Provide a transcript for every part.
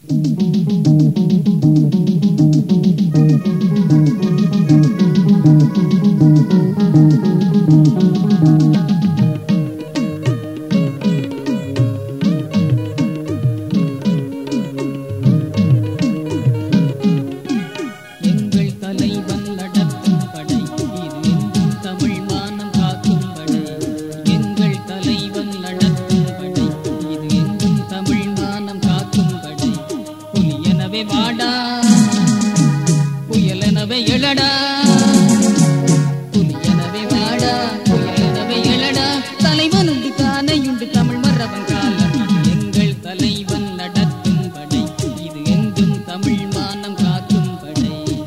எங்கள் தலைவன் நடத்தும் படை இது எங்கும் தமிழ் மானம் காக்கும் படை எங்கள் தலைவன் நடத்தும் படை இது எங்கும் தமிழ் மானம் காக்கும் படை புலியனவே வாடா புயலெனவே எழடா புலியனவே வாடா புயலெனவே எழடா தலைவனுண்டு தானையுண்டு தமிழ் மரபன் காலம் இது எங்கள் தலைவன் நடத்தும் படை இது எங்கும் தமிழ் மானம் காக்கும் படை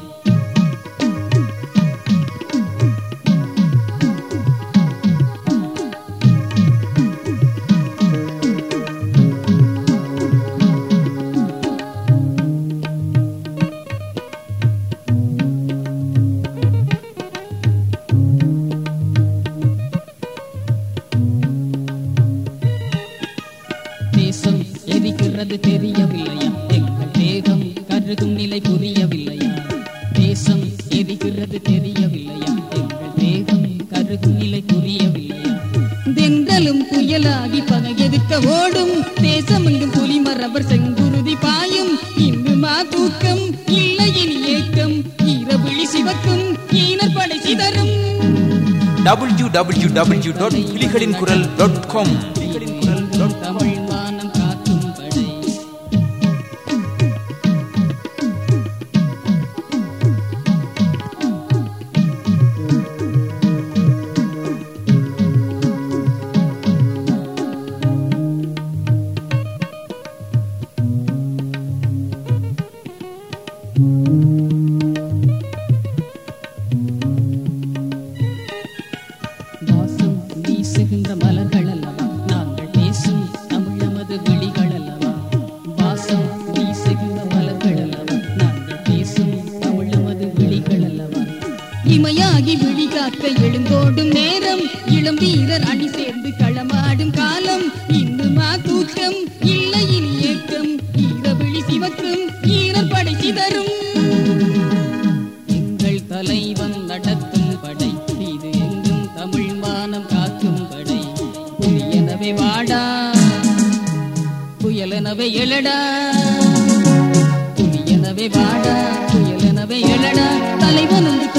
தேசம் எரிக்கிறது தெரியவில்லையா எங்கள் தேகம் கருதும் நிலை புரியவில்லையா தேசம் எரிக்கிறது தெரியவில்லையா எங்கள் தேகம் கருதும் நிலை புரியவில்லையா தென்றலும் புயலாகி பகை எதிர்க்க ஓடும் தேசம் எங்கும் புலிமரபர் செங்குருதி பாயும் இன்னுமா தூக்கம் இல்லை இனி ஏக்கம் ஈரவிழி சிவக்கும் ஈனர் படை சிதறும் டபிள்யூ டபிள்யூ டபிள்யூ டாட் புலிகளின் குரல் டாட் காம் தமிழ் மானம் காக்கும் படை வாசம் வீசுகின்ற மலர்கள் அல்லவா நாங்கள் பேசும் தமிழமது விழிகள் அல்லவா வாசம் வீசுகின்ற மலர்கள் அல்லவா நாங்கள் பேசும் தமிழமது விழிகள் அல்லவா இமையாகி விழி காக்க எழுந்தோடும் நேரம் இளம் வீரர் அணி சேர்ந்து களமாடும் காலம் இன்னுமா தூக்கம் இல்லை இனி ஏக்கம் ஈரவிழி சிவக்கும் ஈரர் படை சிதறும் எங்கள் தலைவன் நடத்தும் படை இது எங்கும் தமிழ் மானம் காக்கும் படை புலியனவே வாடா புயலெனவே எழடா புலியனவே வாடா புயலெனவே எழடா தலைவன் வந்து